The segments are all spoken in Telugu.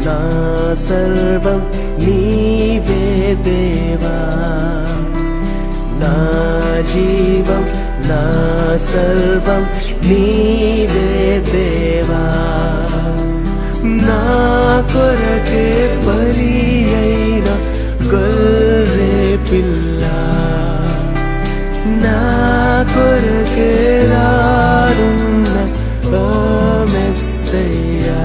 నా సర్వం నీవే దేవా నా జీవం నా సర్వం నీవే దేవా నా కొరకే బలి అయిన గొర్రె పిల్ల నా కొరకే రానున్న ఓ మెస్సయ్యా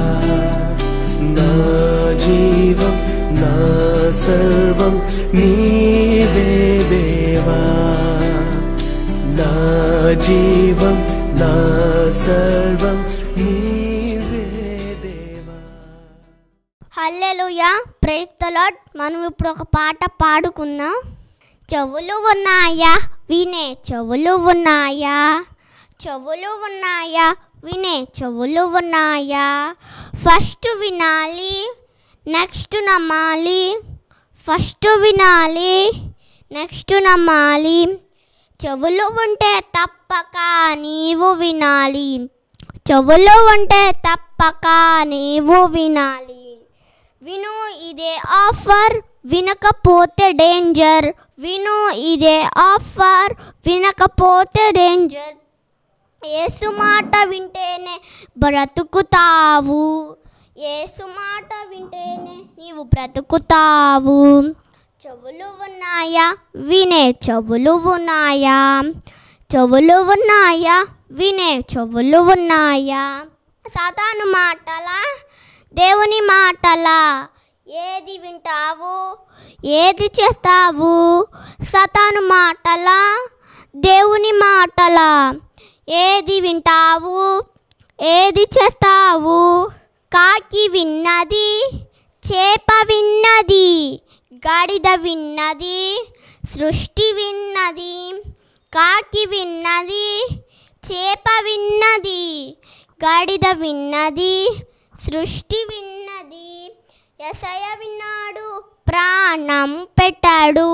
నా జీవం నా సర్వం నీవే దేవా నా జీవం నా సర్వం నీవే దేవా హల్లెలూయా ప్రైజ్ ద లార్డ్ మనం ఇప్పుడు ఒక పాట పాడుకుందాం చెవులు ఉన్నాయా వినే చెవులు ఉన్నాయా చెవులు ఉన్నాయా వినే చెవులు ఉన్నాయా ఫస్ట్ వినాలి నెక్స్ట్ నమ్మాలి ఫస్ట్ వినాలి నెక్స్ట్ నమ్మాలి చెవులు ఉంటే తప్పక నీవు వినాలి చెవులు ఉంటే తప్పక నీవు వినాలి విను ఇదే ఆఫర్ వినకపోతే డేంజర్ విను ఇదే ఆఫర్ వినకపోతే డేంజర్ ఏసు మాట వింటేనే బ్రతుకుతావు ఏసు మాట వింటేనే నీవు బ్రతుకుతావు చెవులు ఉన్నాయా వినే చెవులు ఉన్నాయా చెవులు ఉన్నాయా వినే చెవులు ఉన్నాయా సాతాను మాటలా దేవుని మాటలా ఏది వింటావు ఏది చేస్తావు సతాను మాటలా దేవుని మాటలా ఏది వింటావు ఏది చేస్తావు కాకి విన్నది చేప విన్నది గాడిద విన్నది సృష్టి విన్నది కాకి విన్నది చేప విన్నది గాడిద విన్నది సృష్టి విన్నది యసయ విన్నాడు ప్రాణం పెట్టాడు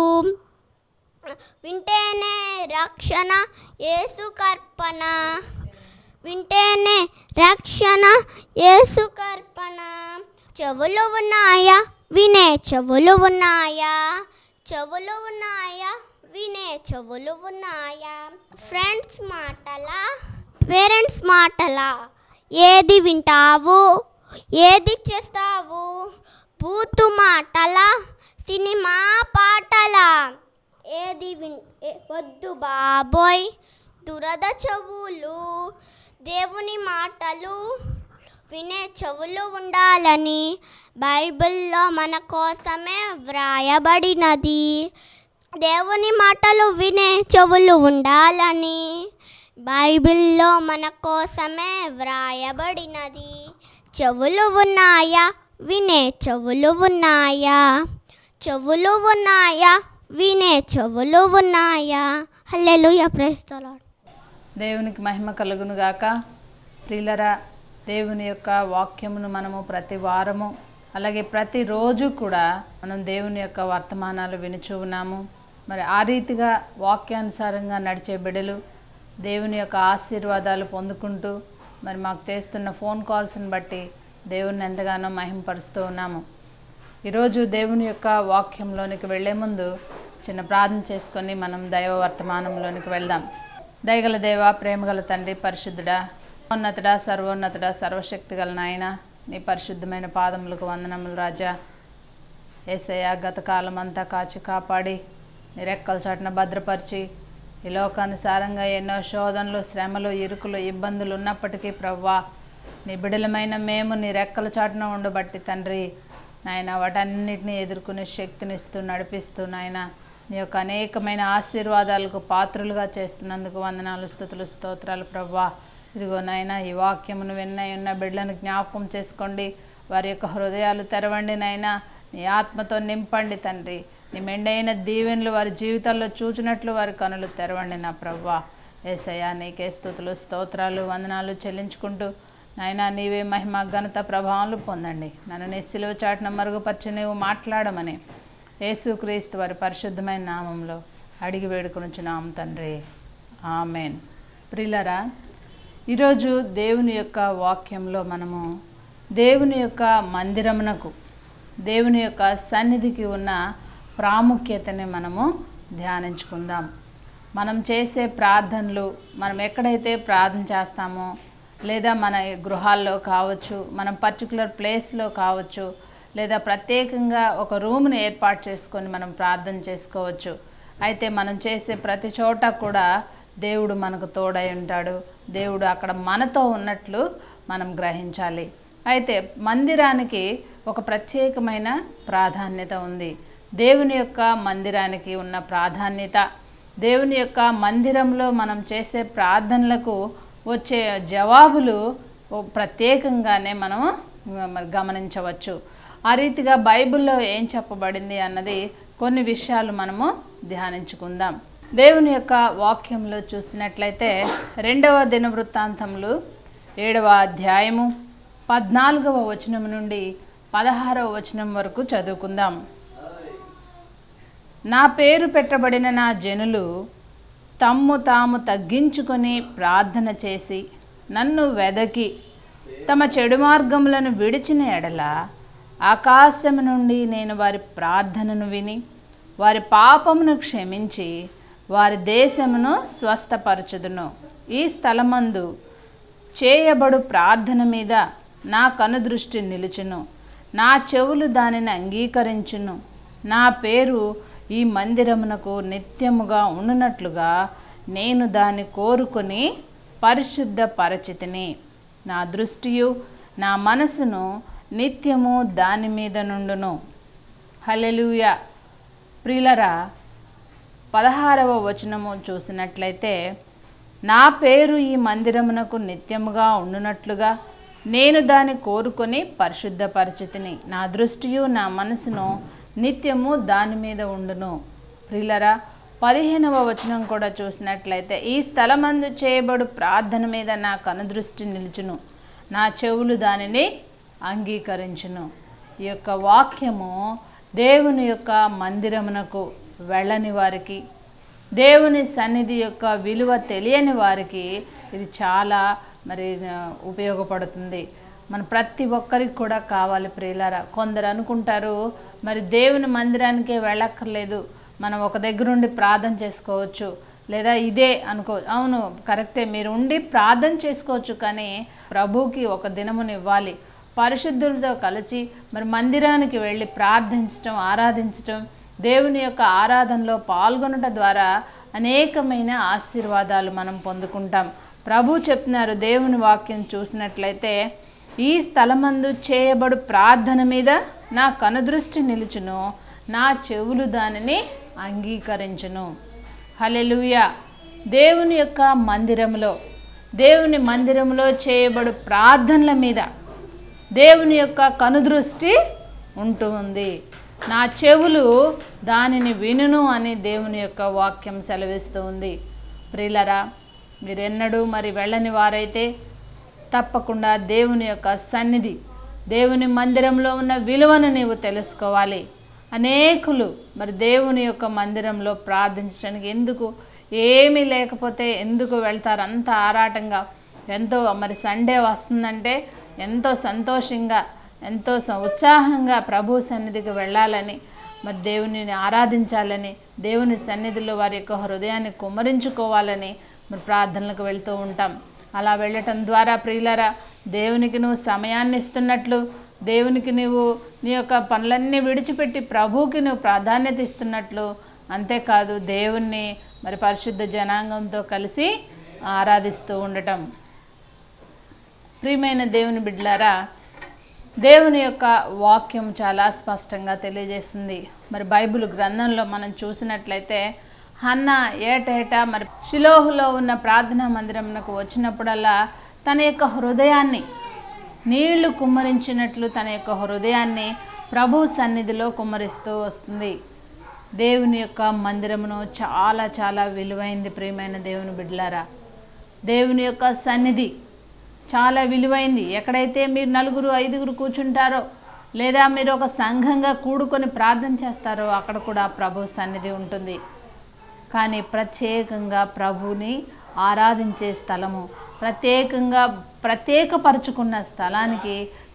వింటేనే రక్షణ యేసు కర్పణ వింటేనే రక్షణ యేసు కర్పణ చెవులు ఉన్నాయా వినే చెవులు ఉన్నాయా చెవులు ఉన్నాయా వినే చెవులు ఉన్నాయా ఫ్రెండ్స్ మాటలా పేరెంట్స్ మాటలా ఏది వింటావు ఏది చేస్తావు బూతు మాటలా సినిమా పాటలా ఏది విన్ ఏ- వద్దు బాబోయ్ దురద చెవులు దేవుని మాటలు వినే చెవులు ఉండాలని బైబిల్లో మన కోసమే వ్రాయబడినది దేవుని మాటలు వినే చెవులు ఉండాలని బైబిల్లో మన కోసమే వ్రాయబడినది చెవులు ఉన్నాయా వినే చెవులు ఉన్నాయా చెవులు ఉన్నాయా వినే చెవులు ఉన్నాయా హల్లెలూయా ప్రేస్తలాడు దేవునికి మహిమ కలుగును గాక ప్రియులరా దేవుని యొక్క వాక్యమును మనము ప్రతి వారము అలాగే ప్రతిరోజు కూడా మనం దేవుని యొక్క వర్తమానాలు వినుచూ ఉన్నాము మరి ఆ రీతిగా వాక్యానుసారంగా నడిచే బిడలు దేవుని యొక్క ఆశీర్వాదాలు పొందుకుంటూ మరి మాకు చేస్తున్న ఫోన్ కాల్స్ని బట్టి దేవుణ్ణి ఎంతగానో మహింపరుస్తూ ఉన్నాము ఈరోజు దేవుని యొక్క వాక్యంలోనికి వెళ్ళే ముందు చిన్న ప్రార్థన చేసుకొని మనం దైవ వర్తమానంలోనికి వెళ్దాం దయగల దేవ ప్రేమగల తండ్రి పరిశుద్ధుడా ఉన్నతుడా సర్వోన్నతుడా సర్వశక్తి గల నాయన నీ పరిశుద్ధమైన పాదములకు వందనములు రాజా ఏసయ్య గత కాలం అంతా కాచి కాపాడి నీ రెక్కల చాటున భద్రపరిచి ఈ లోకానుసారంగా ఎన్నో శోధనలు శ్రమలు ఇరుకులు ఇబ్బందులు ఉన్నప్పటికీ ప్రవ్వా నీ బిడలమైన మేము నీ రెక్కల చాటున ఉండబట్టి తండ్రి నాయన వాటన్నిటిని ఎదుర్కొనే శక్తినిస్తూ నడిపిస్తూ నాయన నీ యొక్క అనేకమైన ఆశీర్వాదాలకు పాత్రులుగా చేస్తున్నందుకు వందనాలు స్థుతులు స్తోత్రాలు ప్రవ్వా ఇదిగో నాయన ఈ వాక్యమును విన్న ఉన్న బిడ్డలను జ్ఞాపకం చేసుకోండి వారి యొక్క హృదయాలు తెరవండి నాయన నీ ఆత్మతో నింపండి తండ్రి నీ మెండైన దీవెనలు వారి జీవితాల్లో చూచినట్లు వారి కనులు తెరవండి నా ప్రవ్వా ఏసయ్యా నీకే స్థుతులు స్తోత్రాలు వందనాలు చెల్లించుకుంటూ నాయనా నీవే మహిమ ఘనత ప్రభావాలు పొందండి నన్ను నీ సిలువ చాటున మరుగుపరిచి నీవు మాట్లాడమని యేసుక్రీస్తు వారి పరిశుద్ధమైన నామంలో అడిగి వేడుకొనుచున్నాం తండ్రి ఆమెన్ ప్రిలరా ఈరోజు దేవుని యొక్క వాక్యంలో మనము దేవుని యొక్క మందిరమునకు దేవుని యొక్క సన్నిధికి ఉన్న ప్రాముఖ్యతని మనము ధ్యానించుకుందాం మనం చేసే ప్రార్థనలు మనం ఎక్కడైతే ప్రార్థన చేస్తామో లేదా మన గృహాల్లో కావచ్చు మనం పర్టికులర్ ప్లేస్లో కావచ్చు లేదా ప్రత్యేకంగా ఒక రూమ్ని ఏర్పాటు చేసుకొని మనం ప్రార్థన చేసుకోవచ్చు అయితే మనం చేసే ప్రతి చోట కూడా దేవుడు మనకు తోడై ఉంటాడు దేవుడు అక్కడ మనతో ఉన్నట్లు మనం గ్రహించాలి అయితే మందిరానికి ఒక ప్రత్యేకమైన ప్రాధాన్యత ఉంది దేవుని యొక్క మందిరానికి ఉన్న ప్రాధాన్యత దేవుని యొక్క మందిరంలో మనం చేసే ప్రార్థనలకు వచ్చే జవాబులు ఓ ప్రత్యేకంగానే మనం మ- గమనించవచ్చు ఆ రీతిగా బైబిల్లో ఏం చెప్పబడింది అన్నది కొన్ని విషయాలు మనము ధ్యానించుకుందాం దేవుని యొక్క వాక్యంలో చూసినట్లయితే రెండవ దినవృత్తాంతములు ఏడవ అధ్యాయము పద్నాలుగవ వచనం నుండి పదహారవ వచనం వరకు చదువుకుందాం నా పేరు పెట్టబడిన నా జనులు తమ్ము తాము తగ్గించుకొని ప్రార్థన చేసి నన్ను వెదకి తమ చెడు మార్గములను విడిచిన ఎడల ఆకాశము నుండి నేను వారి ప్రార్థనను విని వారి పాపమును క్షమించి వారి దేశమును స్వస్థపరచుదును ఈ స్థలమందు చేయబడు ప్రార్థన మీద నా కనుదృష్టి నిలుచును నా చెవులు దానిని అంగీకరించును నా పేరు ఈ మందిరమునకు నిత్యముగా ఉండునట్లుగా నేను దాన్ని కోరుకొని పరిశుద్ధ పరచితిని నా దృష్టియు నా మనసును నిత్యము దాని మీద నుండును హల్లెలూయా ప్రియులరా పదహారవ వచనము చూసినట్లయితే నా పేరు ఈ మందిరమునకు నిత్యముగా ఉండునట్లుగా నేను దాన్ని కోరుకొని పరిశుద్ధపరిచితిని నా దృష్టియు నా మనసును నిత్యము దాని మీద ఉండును ప్రియులరా పదిహేనవ వచనం కూడా చూసినట్లయితే ఈ స్థలమందు చేయబడు ప్రార్థన మీద నా కనుదృష్టి నిలుచును నా చెవులు దానిని అంగీకరించును ఈ యొక్క వాక్యము దేవుని యొక్క మందిరమునకు వెళ్ళని వారికి దేవుని సన్నిధి యొక్క విలువ తెలియని వారికి ఇది చాలా మరి ఆ, ఉపయోగపడుతుంది మన ప్రతి ఒక్కరికి కూడా కావాలి ప్రియులారా కొందరు అనుకుంటారు మరి దేవుని మందిరానికే వెళ్ళక్కర్లేదు మనం ఒక దగ్గర ఉండి ప్రార్థన చేసుకోవచ్చు లేదా ఇదే అనుకో అవును కరెక్టే మీరు ఉండి ప్రార్థన చేసుకోవచ్చు కానీ ప్రభువుకి ఒక దినమును ఇవ్వాలి పరిశుద్ధులతో కలిసి మరి మందిరానికి వెళ్ళి ప్రార్థించటం ఆరాధించటం దేవుని యొక్క ఆరాధనలో పాల్గొనటం ద్వారా అనేకమైన ఆశీర్వాదాలు మనం పొందుకుంటాం ప్రభు చెప్తున్నారు దేవుని వాక్యం చూసినట్లయితే ఈ స్థలమందు చేయబడు ప్రార్థన మీద నా కనుదృష్టి నిలుచును నా చెవులు దానిని అంగీకరించును హల్లెలూయా దేవుని యొక్క మందిరంలో దేవుని మందిరంలో చేయబడు ప్రార్థనల మీద దేవుని యొక్క కనుదృష్టి ఉంటుంది నా చెవులు దానిని వినును అని దేవుని యొక్క వాక్యం సెలవిస్తూ ఉంది ప్రియులరా మీరెన్నడూ మరి వెళ్ళని వారైతే తప్పకుండా దేవుని యొక్క సన్నిధి దేవుని మందిరంలో ఉన్న విలువను నీవు తెలుసుకోవాలి అనేకులు మరి దేవుని యొక్క మందిరంలో ప్రార్థించడానికి ఎందుకు ఏమీ లేకపోతే ఎందుకు వెళ్తారు అంత ఆరాటంగా ఎంతో మరి సండే వస్తుందంటే ఎంతో సంతోషంగా ఎంతో స- ఉత్సాహంగా ప్రభు సన్నిధికి వెళ్ళాలని మరి దేవునిని ఆరాధించాలని దేవుని సన్నిధిలో వారి యొక్క హృదయాన్ని కుమ్మరించుకోవాలని మరి ప్రార్థనలకు వెళ్తూ ఉంటాం అలా వెళ్ళటం ద్వారా ప్రియులరా దేవునికి నువ్వు సమయాన్ని ఇస్తున్నట్లు దేవునికి నువ్వు నీ యొక్క పనులన్నీ విడిచిపెట్టి ప్రభువుకి నువ్వు ప్రాధాన్యత ఇస్తున్నట్లు అంతేకాదు దేవుణ్ణి మరి పరిశుద్ధ జనాంగంతో కలిసి ఆరాధిస్తూ ఉండటం ప్రియమైన దేవుని బిడ్డలారా దేవుని యొక్క వాక్యం చాలా స్పష్టంగా తెలియజేస్తుంది మరి బైబిల్ గ్రంథంలో మనం చూసినట్లయితే హన్న ఏటేటా మరి షిలోహులో ఉన్న ప్రార్థనా మందిరంకు వచ్చినప్పుడల్లా తన యొక్క హృదయాన్ని నీళ్లు కుమ్మరించినట్లు తన యొక్క హృదయాన్ని ప్రభు సన్నిధిలో కుమ్మరిస్తూ వస్తుంది దేవుని యొక్క మందిరమును చాలా చాలా విలువైంది ప్రియమైన దేవుని బిడ్డలారా దేవుని యొక్క సన్నిధి చాలా విలువైంది ఎక్కడైతే మీరు నలుగురు ఐదుగురు కూర్చుంటారో లేదా మీరు ఒక సంఘంగా కూడుకొని ప్రార్థన చేస్తారో అక్కడ కూడా ప్రభు సన్నిధి ఉంటుంది కానీ ప్రత్యేకంగా ప్రభుని ఆరాధించే స్థలము ప్రత్యేకంగా ప్రత్యేకపరుచుకున్న స్థలానికి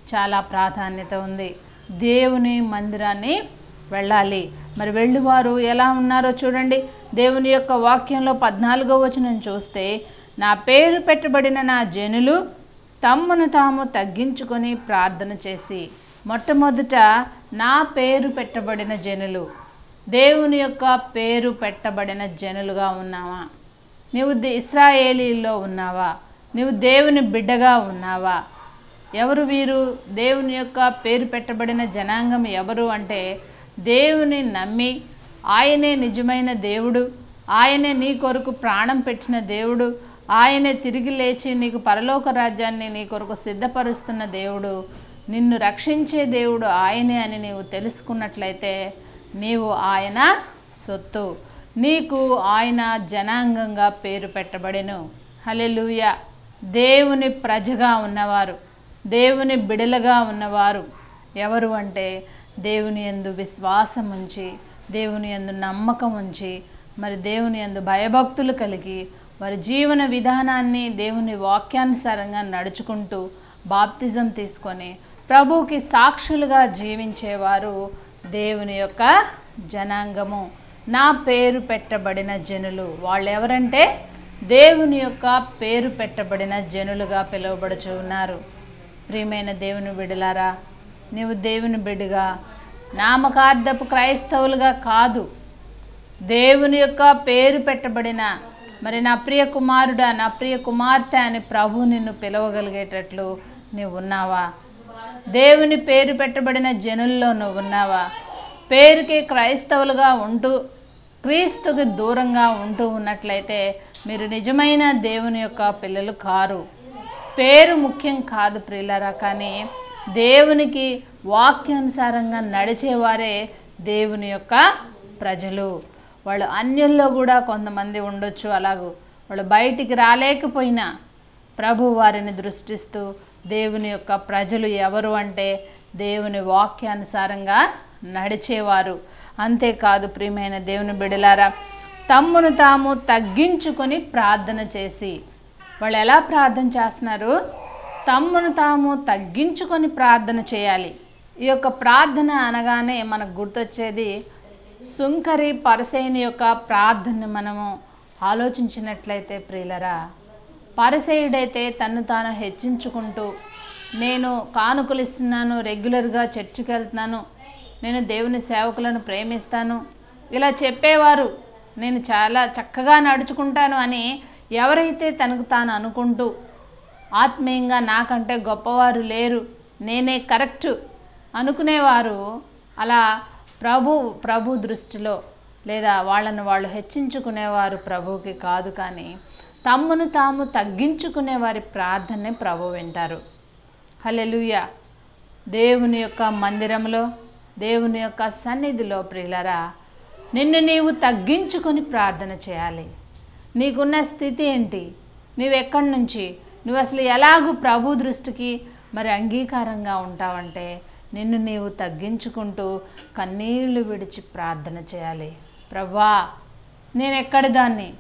చాలా ప్రాధాన్యత ఉంది దేవుని మందిరాన్ని వెళ్ళాలి మరి వెళ్ళువారు ఎలా ఉన్నారో చూడండి దేవుని యొక్క వాక్యంలో పద్నాలుగో వచనం చూస్తే నా పేరు పెట్టబడిన నా జనులు తమ్మును తాము తగ్గించుకొని ప్రార్థన చేసి మొట్టమొదట నా పేరు పెట్టబడిన జనులు దేవుని యొక్క పేరు పెట్టబడిన జనులుగా ఉన్నావా నీవు ది- ఇస్రాయేలీల్లో ఉన్నావా నీవు దేవుని బిడ్డగా ఉన్నావా ఎవరు వీరు దేవుని యొక్క పేరు పెట్టబడిన జనాంగం ఎవరు అంటే దేవుని నమ్మి ఆయనే నిజమైన దేవుడు ఆయనే నీ కొరకు ప్రాణం పెట్టిన దేవుడు ఆయనే తిరిగి లేచి నీకు పరలోక రాజ్యాన్ని నీ కొరకు సిద్ధపరుస్తున్న దేవుడు నిన్ను రక్షించే దేవుడు ఆయనే అని నీవు తెలుసుకున్నట్లయితే నీవు ఆయన సొత్తు నీకు ఆయన జనాంగంగా పేరు పెట్టబడెను హలెలూయ దేవుని ప్రజగా ఉన్నవారు దేవుని బిడలుగా ఉన్నవారు ఎవరు అంటే దేవుని యందు విశ్వాసం ఉంచి దేవుని యందు నమ్మకం ఉంచి మరి దేవుని యందు భయభక్తులు కలిగి వారి జీవన విధానాన్ని దేవుని వాక్యానుసారంగా నడుచుకుంటూ బాప్తిజం తీసుకొని ప్రభువుకి సాక్షులుగా జీవించేవారు దేవుని యొక్క జనాంగము నా పేరు పెట్టబడిన జనులు వాళ్ళు ఎవరంటే దేవుని యొక్క పేరు పెట్టబడిన జనులుగా పిలువబడుచు ఉన్నారు ప్రియమైన దేవుని బిడ్డలారా నీవు దేవుని బిడ్డగా నామకార్థపు క్రైస్తవులుగా కాదు దేవుని యొక్క పేరు పెట్టబడిన మరి నా ప్రియ కుమారుడా నా ప్రియ కుమార్తె అని ప్రభు నిన్ను పిలవగలిగేటట్లు నీవు ఉన్నావా దేవుని పేరు పెట్టబడిన జనుల్లో నువ్వు ఉన్నావా పేరుకి క్రైస్తవులుగా ఉంటూ క్రీస్తుకి దూరంగా ఉంటూ ఉన్నట్లయితే మీరు నిజమైన దేవుని యొక్క పిల్లలు కారు పేరు ముఖ్యం కాదు ప్రియులరా కానీ దేవునికి వాక్యానుసారంగా నడిచేవారే దేవుని యొక్క ప్రజలు వాళ్ళు అన్యుల్లో కూడా కొంతమంది ఉండొచ్చు అలాగూ వాళ్ళు బయటికి రాలేకపోయినా ప్రభు వారిని దృష్టిస్తూ దేవుని యొక్క ప్రజలు ఎవరు అంటే దేవుని వాక్యానుసారంగా నడిచేవారు అంతేకాదు ప్రియమైన దేవుని బిడలారా తమ్మును తాము తగ్గించుకొని ప్రార్థన చేసి వాళ్ళు ఎలా ప్రార్థన చేస్తున్నారు తమ్మును తాము తగ్గించుకొని ప్రార్థన చేయాలి ఈ యొక్క ప్రార్థన అనగానే మనకు గుర్తొచ్చేది సుంకరి పరసైని యొక్క ప్రార్థనని మనము ఆలోచించినట్లయితే ప్రియులరా పరిసయుడైతే తన్ను తాను హెచ్చించుకుంటూ నేను కానుకలు ఇస్తున్నాను రెగ్యులర్గా చర్చికి వెళ్తున్నాను నేను దేవుని సేవకులను ప్రేమిస్తాను ఇలా చెప్పేవారు నేను చాలా చక్కగా నడుచుకుంటాను అని ఎవరైతే తనకు తాను అనుకుంటూ ఆత్మీయంగా నాకంటే గొప్పవారు లేరు నేనే కరెక్ట్ అనుకునేవారు అలా ప్రభు ప్రభు దృష్టిలో లేదా వాళ్ళను వాళ్ళు హెచ్చించుకునేవారు ప్రభువుకి కాదు కానీ తమ్మును తాము తగ్గించుకునే వారి ప్రార్థనే ప్రభు వింటారు హల్లెలూయ దేవుని యొక్క మందిరంలో దేవుని యొక్క సన్నిధిలో ప్రియులరా నిన్ను నీవు తగ్గించుకొని ప్రార్థన చేయాలి నీకున్న స్థితి ఏంటి నువ్వు ఎక్కడి నుంచి నువ్వు అసలు ఎలాగూ ప్రభు దృష్టికి మరి అంగీకారంగా ఉంటావంటే నిన్ను నీవు తగ్గించుకుంటూ కన్నీళ్లు విడిచి ప్రార్థన చేయాలి ప్రభా నేను ఎక్కడి దాన్ని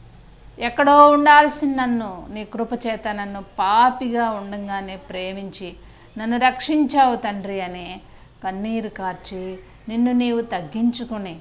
ఎక్కడో ఉండాల్సిన నన్ను నీ కృపచేత నన్ను పాపిగా ఉండంగానే ప్రేమించి నన్ను రక్షించావు తండ్రి అని కన్నీరు కార్చి నిన్ను నీవు తగ్గించుకుని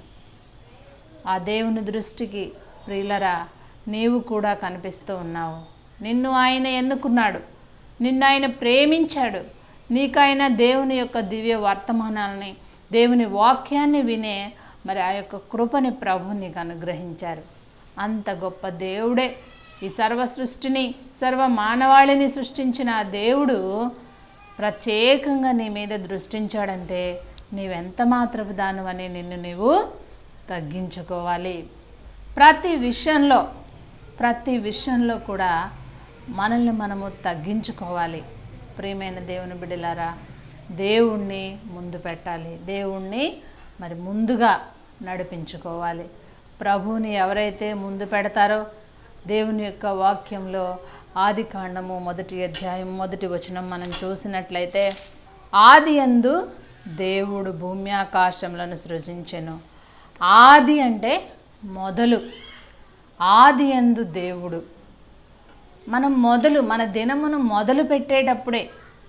ఆ దేవుని దృష్టికి ప్రియులరా నీవు కూడా కనిపిస్తూ ఉన్నావు నిన్ను ఆయన ఎన్నుకున్నాడు నిన్ను ఆయన ప్రేమించాడు నీకైనా దేవుని యొక్క దివ్య వర్తమానాలని దేవుని వాక్యాన్ని వినే మరి ఆ యొక్క కృపని ప్రభు నీకు అనుగ్రహించారు అంత గొప్ప దేవుడే ఈ సర్వ సృష్టిని సర్వ మానవాళిని సృష్టించిన ఆ దేవుడు ప్రత్యేకంగా నీ మీద దృష్టించాడంటే నీవెంత మాత్రపు దానివని నిన్ను నీవు తగ్గించుకోవాలి ప్రతి విషయంలో ప్రతి విషయంలో కూడా మనల్ని మనము తగ్గించుకోవాలి ప్రియమైన దేవుని బిడ్డలారా దేవుణ్ణి ముందు పెట్టాలి దేవుణ్ణి మరి ముందుగా నడిపించుకోవాలి ప్రభువుని ఎవరైతే ముందు పెడతారో దేవుని యొక్క వాక్యంలో ఆది కాండము మొదటి అధ్యాయం మొదటి వచనం మనం చూసినట్లయితే ఆది అందు దేవుడు భూమి ఆకాశములను సృజించెను ఆది అంటే మొదలు ఆది అందు దేవుడు మనం మొదలు మన దినమును మొదలు పెట్టేటప్పుడే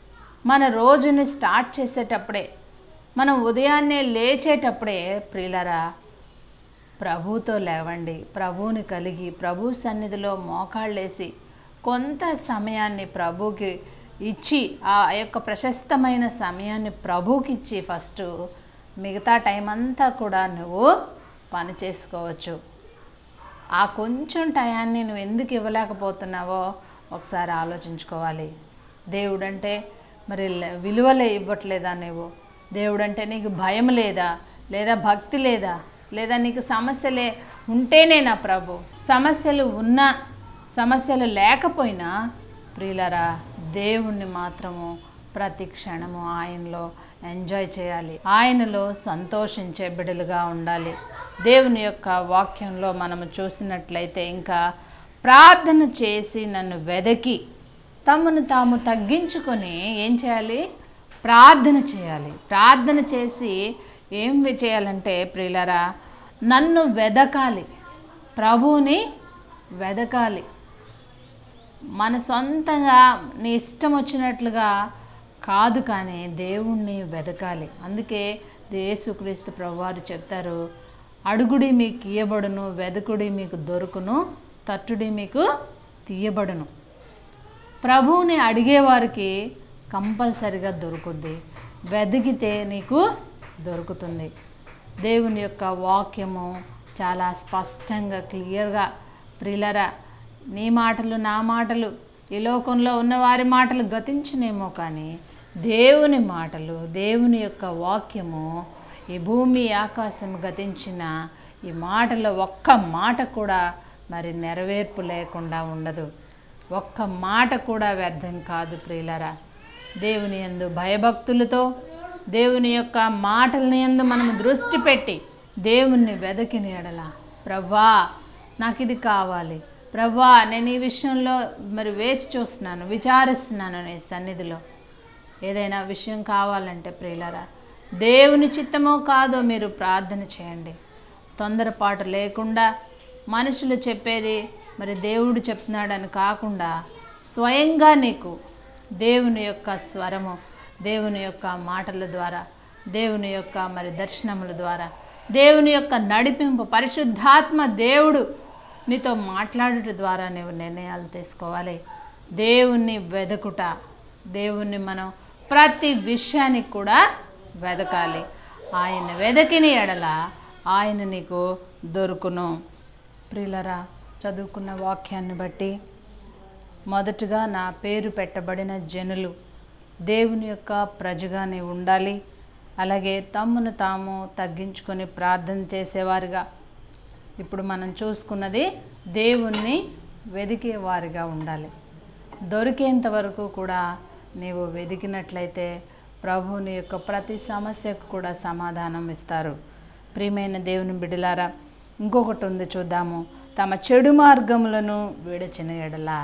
మన రోజుని స్టార్ట్ చేసేటప్పుడే మనం ఉదయాన్నే లేచేటప్పుడే ప్రియులరా ప్రభువుతో లేవండి ప్రభువుని కలిగి ప్రభు సన్నిధిలో మోకాళ్ళేసి కొంత సమయాన్ని ప్రభుకి ఇచ్చి ఆ యొక్క ప్రశస్తమైన సమయాన్ని ప్రభుకి ఇచ్చి ఫస్ట్ మిగతా టైం అంతా కూడా నువ్వు పని చేసుకోవచ్చు ఆ కొంచెం టయాన్ని నువ్వు ఎందుకు ఇవ్వలేకపోతున్నావో ఒకసారి ఆలోచించుకోవాలి దేవుడంటే మరి లే- విలువలే ఇవ్వట్లేదా నువ్వు దేవుడంటే నీకు భయం లేదా లేదా భక్తి లేదా లేదా నీకు సమస్యలే ఉంటేనే నా ప్రభు సమస్యలు ఉన్నా సమస్యలు లేకపోయినా ప్రియులరా దేవుణ్ణి మాత్రము ప్రతి క్షణము ఆయనలో ఎంజాయ్ చేయాలి ఆయనలో సంతోషించే బిడ్డలుగా ఉండాలి దేవుని యొక్క వాక్యంలో మనము చూసినట్లయితే ఇంకా ప్రార్థన చేసి నన్ను వెదకి తమను తాము తగ్గించుకొని ఏం చేయాలి ప్రార్థన చేయాలి ప్రార్థన చేసి ఏం చేయాలంటే ప్రియులరా నన్ను వెదకాలి ప్రభువుని వెదకాలి మన సొంతంగా నీ ఇష్టం వచ్చినట్లుగా కాదు కానీ దేవుణ్ణి వెదకాలి అందుకే యేసుక్రీస్తు ప్రభువారు చెప్తారు అడుగుడి మీకు ఇయ్యబడును వెదకుడి మీకు దొరుకును తట్టుడి మీకు తీయబడును ప్రభువుని అడిగేవారికి కంపల్సరిగా దొరుకుద్ది వెదిగితే నీకు దొరుకుతుంది దేవుని యొక్క వాక్యము చాలా స్పష్టంగా క్లియర్గా ప్రిలరా నీ మాటలు నా మాటలు ఈ లోకంలో ఉన్న వారి మాటలు గతించునేమో కానీ దేవుని మాటలు దేవుని యొక్క వాక్యము ఈ భూమి ఆకాశం గతించిన ఈ మాటలో ఒక్క మాట కూడా మరి నెరవేర్పు లేకుండా ఉండదు ఒక్క మాట కూడా వ్యర్థం కాదు ప్రియులరా దేవుని యందు భయభక్తులతో దేవుని యొక్క మాటలని యందు మనం దృష్టి పెట్టి దేవుణ్ణి వెదకిన ఎడల ప్రభా నాకు ఇది కావాలి ప్రభా నేను ఈ విషయంలో మరి వేచి చూస్తున్నాను విచారిస్తున్నాను నీ సన్నిధిలో ఏదైనా విషయం కావాలంటే ప్రియులరా దేవుని చిత్తమో కాదో మీరు ప్రార్థన చేయండి తొందరపాటు లేకుండా మనుషులు చెప్పేది మరి దేవుడు చెప్తున్నాడని కాకుండా స్వయంగా నీకు దేవుని యొక్క స్వరము దేవుని యొక్క మాటల ద్వారా దేవుని యొక్క మరి దర్శనముల ద్వారా దేవుని యొక్క నడిపింపు పరిశుద్ధాత్మ దేవుడు నీతో మాట్లాడుట ద్వారా నువ్వు నిర్ణయాలు తీసుకోవాలి దేవుణ్ణి వెదకుట దేవుణ్ణి మనం ప్రతి విషయానికి కూడా వెదకాలి ఆయన వెదకిన ఎడల ఆయన నీకు దొరుకును ప్రియులరా చదువుకున్న వాక్యాన్ని బట్టి మొదటగా నా పేరు పెట్టబడిన జనులు దేవుని యొక్క ప్రజగా నీవు ఉండాలి అలాగే తమ్మును తాము తగ్గించుకొని ప్రార్థన చేసేవారుగా ఇప్పుడు మనం చూసుకున్నది దేవుణ్ణి వెదికేవారిగా ఉండాలి దొరికేంత వరకు కూడా నీవు వెదికినట్లయితే ప్రభువుని యొక్క ప్రతి సమస్యకు కూడా సమాధానం ఇస్తారు ప్రియమైన దేవుని బిడ్డలారా ఇంకొకటి ఉంది చూద్దాము తమ చెడు మార్గములను విడచిన ఎడల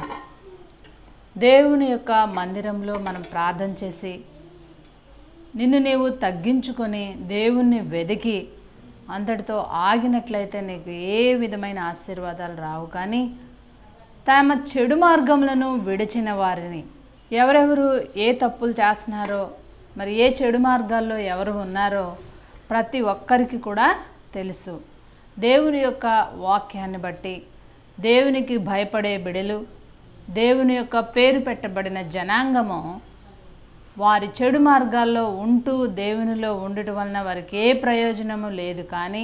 దేవుని యొక్క మందిరంలో మనం ప్రార్థన చేసి నిన్ను నీవు తగ్గించుకొని దేవుణ్ణి వెదికి అంతటితో ఆగినట్లయితే నీకు ఏ విధమైన ఆశీర్వాదాలు రావు కానీ తమ చెడు మార్గములను విడిచిన వారిని ఎవరెవరు ఏ తప్పులు చేస్తున్నారో మరి ఏ చెడు మార్గాల్లో ఎవరు ఉన్నారో ప్రతి ఒక్కరికి కూడా తెలుసు దేవుని యొక్క వాక్యాన్ని బట్టి దేవునికి భయపడే బిడలు దేవుని యొక్క పేరు పెట్టబడిన జనాంగము వారి చెడు మార్గాల్లో ఉంటూ దేవునిలో ఉండటం వలన వారికి ఏ ప్రయోజనము లేదు కానీ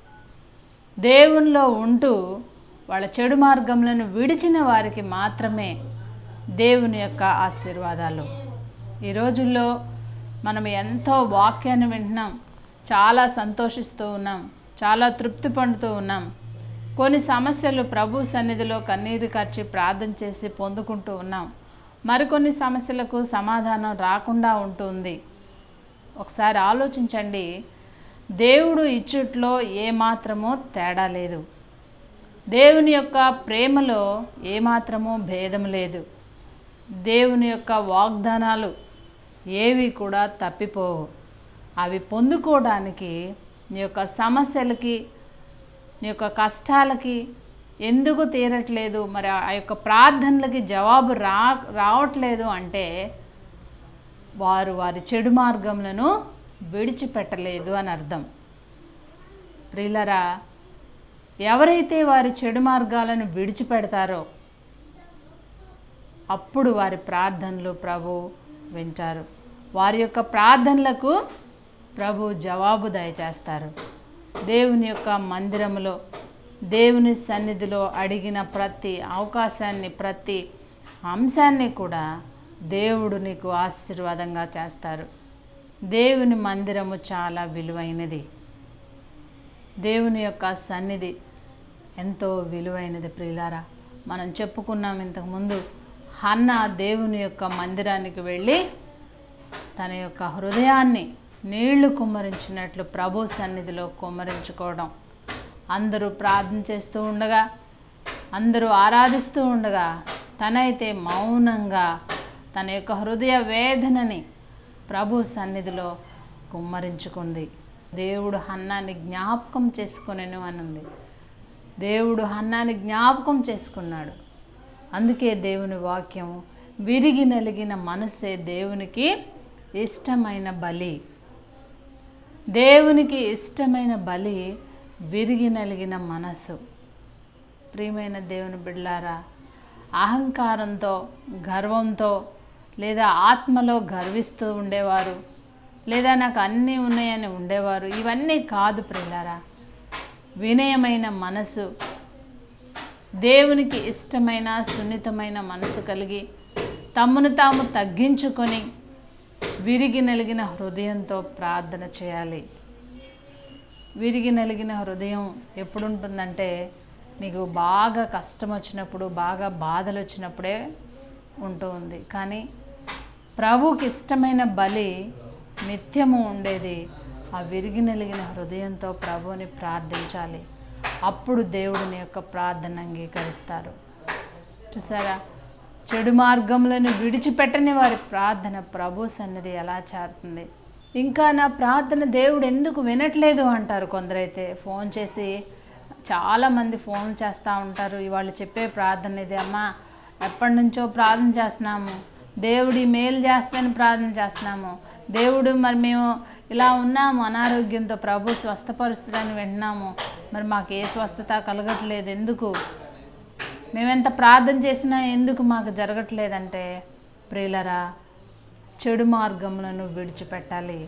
దేవునిలో ఉంటూ వాళ్ళ చెడు మార్గములను విడిచిన వారికి మాత్రమే దేవుని యొక్క ఆశీర్వాదాలు ఈ రోజుల్లో మనం ఎంతో వాక్యాన్ని వింటున్నాం చాలా సంతోషిస్తూ ఉన్నాం చాలా తృప్తి పొందుతూ ఉన్నాం కొన్ని సమస్యలు ప్రభు సన్నిధిలో కన్నీరు కార్చి ప్రార్థన చేసి పొందుకుంటూ ఉన్నాం మరికొన్ని సమస్యలకు సమాధానం రాకుండా ఉంటుంది ఒకసారి ఆలోచించండి దేవుడు ఇచ్చుట్లో ఏమాత్రమో తేడా లేదు దేవుని యొక్క ప్రేమలో ఏమాత్రమో భేదం లేదు దేవుని యొక్క వాగ్దానాలు ఏవి కూడా తప్పిపోవు అవి పొందుకోవడానికి నీ యొక్క సమస్యలకి నీ యొక్క కష్టాలకి ఎందుకు తీరట్లేదు మరి ఆ యొక్క ప్రార్థనలకి జవాబు రా రావట్లేదు అంటే వారు వారి చెడు మార్గములను విడిచిపెట్టలేదు అని అర్థం ప్రియులరా ఎవరైతే వారి చెడు మార్గాలను విడిచిపెడతారో అప్పుడు వారి ప్రార్థనలు ప్రభు వింటారు వారి యొక్క ప్రార్థనలకు ప్రభు జవాబు దయచేస్తారు దేవుని యొక్క మందిరములో దేవుని సన్నిధిలో అడిగిన ప్రతి అవకాశాన్ని ప్రతి అంశాన్ని కూడా దేవుడు నీకు ఆశీర్వాదంగా చేస్తారు దేవుని మందిరము చాలా విలువైనది దేవుని యొక్క సన్నిధి ఎంతో విలువైనది ప్రియులారా మనం చెప్పుకున్నాం ఇంతకుముందు హన్న దేవుని యొక్క మందిరానికి వెళ్ళి తన యొక్క హృదయాన్ని నీళ్లు కుమ్మరించినట్లు ప్రభు సన్నిధిలో కుమ్మరించుకోవడం అందరూ ప్రార్థన చేస్తూ ఉండగా అందరూ ఆరాధిస్తూ ఉండగా తనైతే మౌనంగా తన యొక్క హృదయ వేదనని ప్రభు సన్నిధిలో కుమ్మరించుకుంది దేవుడు హన్నాన్ని జ్ఞాపకం చేసుకునేను అని ఉంది దేవుడు హన్నాన్ని జ్ఞాపకం చేసుకున్నాడు అందుకే దేవుని వాక్యం విరిగి నలిగిన మనసే దేవునికి ఇష్టమైన బలి దేవునికి ఇష్టమైన బలి విరిగి నలిగిన మనసు ప్రియమైన దేవుని బిడ్లారా అహంకారంతో గర్వంతో లేదా ఆత్మలో గర్విస్తూ ఉండేవారు లేదా నాకు అన్నీ ఉన్నాయని ఉండేవారు ఇవన్నీ కాదు ప్రియులారా వినయమైన మనసు దేవునికి ఇష్టమైన సున్నితమైన మనసు కలిగి తమను తాము తగ్గించుకొని విరిగి నలిగిన హృదయంతో ప్రార్థన చేయాలి విరిగి నలిగిన హృదయం ఎప్పుడు ఉంటుందంటే నీకు బాగా కష్టం వచ్చినప్పుడు బాగా బాధలు వచ్చినప్పుడే ఉంటూ ఉంది కానీ ప్రభుకి ఇష్టమైన బలి నిత్యము ఉండేది ఆ విరిగి నలిగిన హృదయంతో ప్రభుని ప్రార్థించాలి అప్పుడు దేవుడిని యొక్క ప్రార్థన అంగీకరిస్తారు చూసారా చెడు మార్గములను విడిచిపెట్టని వారి ప్రార్థన ప్రభు సన్నిధి ఎలా చేరుతుంది ఇంకా నా ప్రార్థన దేవుడు ఎందుకు వినట్లేదు అంటారు కొందరైతే ఫోన్ చేసి చాలామంది ఫోన్ చేస్తూ ఉంటారు ఇవాళ చెప్పే ప్రార్థన ఇది అమ్మా ఎప్పటి నుంచో ప్రార్థన చేస్తున్నాము దేవుడి మేలు చేస్తానని ప్రార్థన చేస్తున్నాము దేవుడు మరి మేము ఇలా ఉన్నాము అనారోగ్యంతో ప్రభు స్వస్థపరుస్తాడని వింటున్నాము మరి మాకు ఏ స్వస్థత కలగట్లేదు ఎందుకు మేమెంత ప్రార్థన చేసినా ఎందుకు మాకు జరగట్లేదంటే ప్రియులరా చెడు మార్గములను విడిచిపెట్టాలి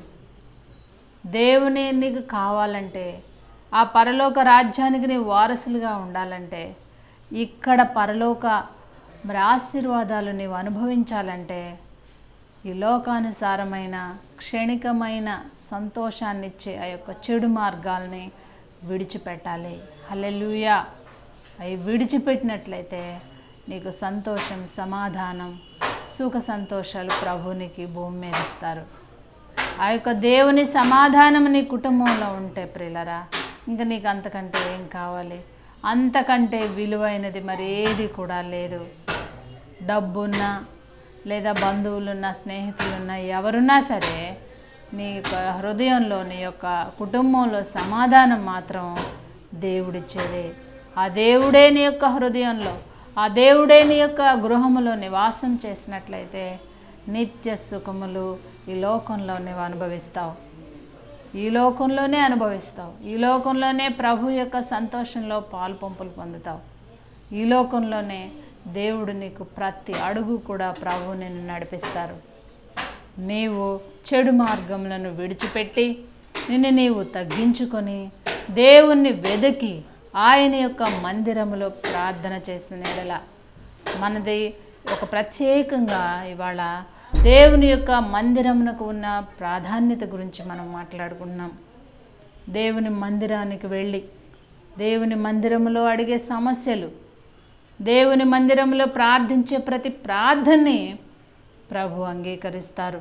దేవుని నీకు కావాలంటే ఆ పరలోక రాజ్యానికి నీ వారసులుగా ఉండాలంటే ఇక్కడ పరలోక మరి ఆశీర్వాదాలు నీవు అనుభవించాలంటే ఈ లోకానుసారమైన క్షణికమైన సంతోషాన్నిచ్చే ఆ యొక్క చెడు మార్గాల్ని విడిచిపెట్టాలి హల్లెలూయా అవి విడిచిపెట్టినట్లయితే నీకు సంతోషం సమాధానం సుఖ సంతోషాలు ప్రభునికి భూమి మీద ఇస్తారు ఆ యొక్క దేవుని సమాధానం నీ కుటుంబంలో ఉంటే ప్రియులరా ఇంకా నీకు అంతకంటే ఏం కావాలి అంతకంటే విలువైనది మరి ఏది కూడా లేదు డబ్బున్నా లేదా బంధువులున్నా స్నేహితులున్నా ఎవరున్నా సరే నీ యొక్క హృదయంలో నీ యొక్క కుటుంబంలో సమాధానం మాత్రం దేవుడిచ్చేదే ఆ దేవుడే నీ యొక్క హృదయంలో ఆ దేవుడే నీ యొక్క గృహములో నివాసం చేసినట్లయితే నిత్య సుఖములు ఈ లోకంలో నీవు అనుభవిస్తావు ఈ లోకంలోనే అనుభవిస్తావు ఈ లోకంలోనే ప్రభు యొక్క సంతోషంలో పాలు పంపులు పొందుతావు ఈ లోకంలోనే దేవుడు నీకు ప్రతి అడుగు కూడా ప్రభు నిన్ను నడిపిస్తారు నీవు చెడు మార్గములను విడిచిపెట్టి నిన్ను నీవు తగ్గించుకొని దేవుణ్ణి వెదకి ఆయన యొక్క మందిరములో ప్రార్థన చేసిన ఎడల మనది ఒక ప్రత్యేకంగా ఇవాళ దేవుని యొక్క మందిరమునకు ఉన్న ప్రాధాన్యత గురించి మనం మాట్లాడుకున్నాం దేవుని మందిరానికి వెళ్ళి దేవుని మందిరములో అడిగే సమస్యలు దేవుని మందిరంలో ప్రార్థించే ప్రతి ప్రార్థనని ప్రభు అంగీకరిస్తారు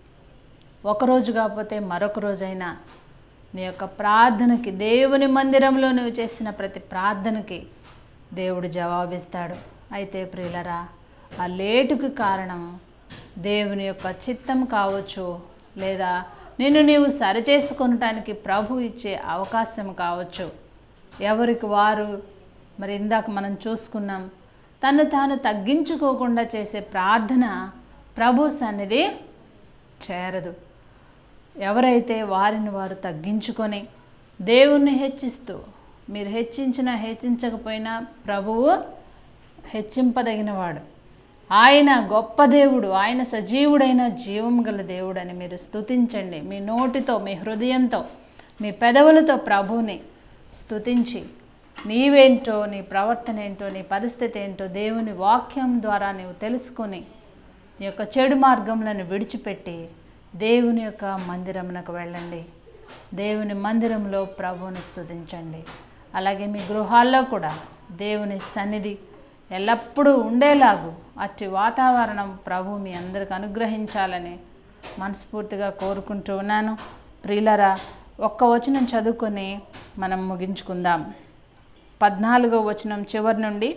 ఒకరోజు కాకపోతే మరొక రోజైనా నీ యొక్క ప్రార్థనకి దేవుని మందిరంలో నువ్వు చేసిన ప్రతి ప్రార్థనకి దేవుడు జవాబిస్తాడు అయితే ప్రియులరా ఆ లేటుకి కారణం దేవుని యొక్క చిత్తం కావచ్చు లేదా నిన్ను నీవు సరిచేసుకొనటానికి ప్రభు ఇచ్చే అవకాశం కావచ్చు ఎవరికి వారు మరి ఇందాక మనం చూసుకున్నాం తను తాను తగ్గించుకోకుండా చేసే ప్రార్థన ప్రభు సన్నిధి చేరదు ఎవరైతే వారిని వారు తగ్గించుకొని దేవుణ్ణి హెచ్చిస్తూ మీరు హెచ్చించినా హెచ్చించకపోయినా ప్రభువు హెచ్చింపదగినవాడు ఆయన గొప్ప దేవుడు ఆయన సజీవుడైన జీవం గల దేవుడని మీరు స్తుతించండి మీ నోటితో మీ హృదయంతో మీ పెదవులతో ప్రభువుని స్తుతించి నీవేంటో నీ ప్రవర్తన ఏంటో నీ పరిస్థితి ఏంటో దేవుని వాక్యం ద్వారా నీవు తెలుసుకొని నీ యొక్క చెడు మార్గములను విడిచిపెట్టి దేవుని యొక్క మందిరమునకు వెళ్ళండి దేవుని మందిరంలో ప్రభువుని స్తుతించండి అలాగే మీ గృహాల్లో కూడా దేవుని సన్నిధి ఎల్లప్పుడూ ఉండేలాగు అట్టి వాతావరణం ప్రభు మీ అందరికి అనుగ్రహించాలని మనస్ఫూర్తిగా కోరుకుంటూ ఉన్నాను ప్రియులరా ఒక్క వచనం చదువుకొని మనం ముగించుకుందాం పద్నాలుగో వచనం చివరి నుండి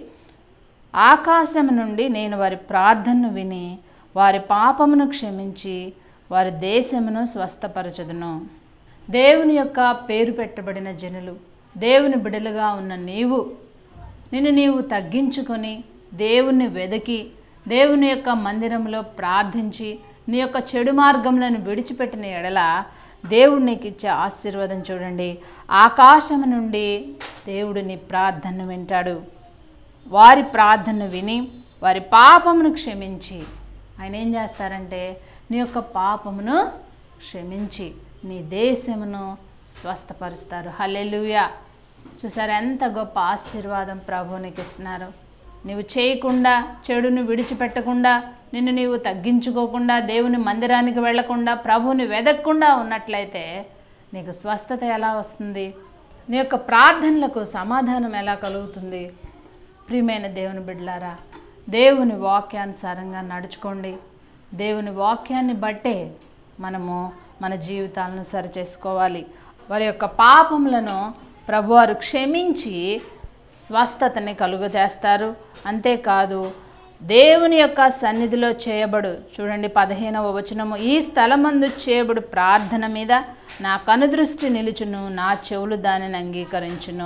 ఆకాశం నుండి నేను వారి ప్రార్థనను విని వారి పాపమును క్షమించి వారి దేశమును స్వస్థపరచుదును దేవుని యొక్క పేరు పెట్టబడిన జనులు దేవుని బిడలుగా ఉన్న నీవు నిన్ను నీవు తగ్గించుకొని దేవుణ్ణి వెదకి దేవుని యొక్క మందిరంలో ప్రార్థించి నీ యొక్క చెడు మార్గములను విడిచిపెట్టిన ఎడల దేవుడు నీకు ఇచ్చే ఆశీర్వాదం చూడండి ఆకాశం నుండి దేవుడు నీ ప్రార్థనను వింటాడు వారి ప్రార్థన విని వారి పాపమును క్షమించి ఆయన ఏం చేస్తారంటే నీ యొక్క పాపమును క్షమించి నీ దేశమును స్వస్థపరుస్తారు హల్లెలూయా చూసారు ఎంత గొప్ప ఆశీర్వాదం ప్రభు నీకు ఇస్తున్నారు నీవు చేయకుండా చెడుని విడిచిపెట్టకుండా నిన్ను నీవు తగ్గించుకోకుండా దేవుని మందిరానికి వెళ్లకుండా ప్రభుని వెదక్కుండా ఉన్నట్లయితే నీకు స్వస్థత ఎలా వస్తుంది నీ యొక్క ప్రార్థనలకు సమాధానం ఎలా కలుగుతుంది ప్రియమైన దేవుని బిడ్డలారా దేవుని వాక్యానుసారంగా నడుచుకోండి దేవుని వాక్యాన్ని బట్టే మనము మన జీవితాలను సరిచేసుకోవాలి వారి యొక్క పాపములను ప్రభువారు క్షమించి స్వస్థతని కలుగజేస్తారు అంతేకాదు దేవుని యొక్క సన్నిధిలో చేయబడు చూడండి పదిహేనవ వచనము ఈ స్థలమందు చేయబడు ప్రార్థన మీద నా కనుదృష్టి నిలుచును నా చెవులు దానిని అంగీకరించును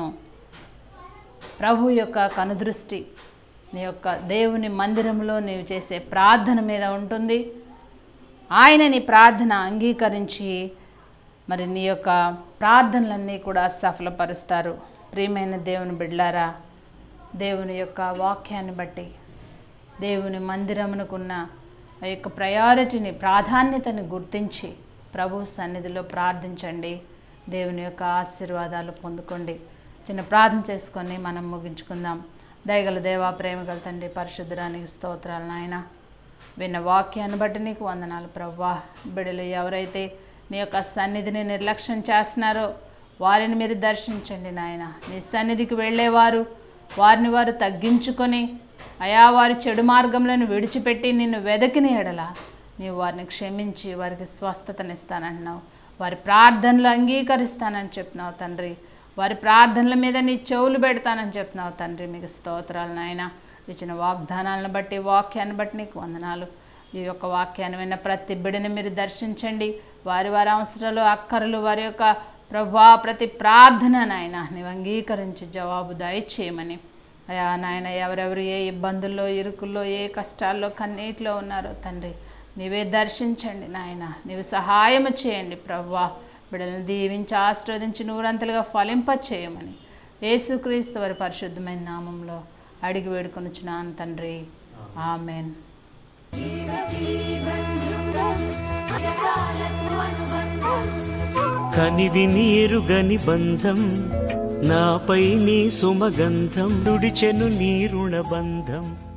ప్రభు యొక్క కనుదృష్టి నీ యొక్క దేవుని మందిరంలో నీవు చేసే ప్రార్థన మీద ఉంటుంది ఆయన నీ ప్రార్థన అంగీకరించి మరి నీ యొక్క ప్రార్థనలన్నీ కూడా సఫలపరుస్తారు ప్రియమైన దేవుని బిడ్లారా దేవుని యొక్క వాక్యాన్ని బట్టి దేవుని మందిరమునకున్న ఆ యొక్క ప్రయారిటీని ప్రాధాన్యతని గుర్తించి ప్రభు సన్నిధిలో ప్రార్థించండి దేవుని యొక్క ఆశీర్వాదాలు పొందుకోండి చిన్న ప్రార్థన చేసుకొని మనం ముగించుకుందాం దయగల దేవా ప్రేమగల తండ్రి పరిశుద్ధరానికి స్తోత్రాలు నాయన విన్న వాక్యాన్ని బట్టి నీకు వందనాలు ప్రవ్వా బిడలు ఎవరైతే నీ యొక్క సన్నిధిని నిర్లక్ష్యం చేస్తున్నారో వారిని మీరు దర్శించండి నాయన నీ సన్నిధికి వెళ్ళేవారు వారిని వారు తగ్గించుకొని అయా వారి చెడు మార్గంలను విడిచిపెట్టి నిన్ను వెదకిన ఎడల నీవు వారిని క్షమించి వారికి స్వస్థతనిస్తానంటున్నావు వారి ప్రార్థనలు అంగీకరిస్తానని చెప్తున్నావు తండ్రి వారి ప్రార్థనల మీద నీ చెవులు పెడతానని చెప్తున్నావు తండ్రి మీకు స్తోత్రాలు నాయన ఇచ్చిన వాగ్దానాలను బట్టి వాక్యాన్ని బట్టి నీకు వందనాలు ఈ యొక్క వాక్యాన్ని విన్న ప్రతి బిడ్డని మీరు దర్శించండి వారి వారి అవసరాలు అక్కరలు వారి యొక్క ప్రభా ప్రతి ప్రార్థన నాయన నీవు అంగీకరించి జవాబు దయచేయమని అయా నాయన ఎవరెవరు ఏ ఇబ్బందుల్లో ఇరుకుల్లో ఏ కష్టాల్లో కన్నీటిలో ఉన్నారో తండ్రి నీవే దర్శించండి నాయన నీవు సహాయము చేయండి ప్రవ్వా బిడ్డలను దీవించి ఆశీర్వదించి నూరంతలుగా ఫలింప చేయమని యేసుక్రీస్తు వారి పరిశుద్ధమైన నామంలో అడిగి వేడుకొనుచున్నాను తండ్రి ఆమెన్ కనివి నీరుగని బంధం నాపై నీ సుమగంధం దుడిచెను నీ రుణబంధం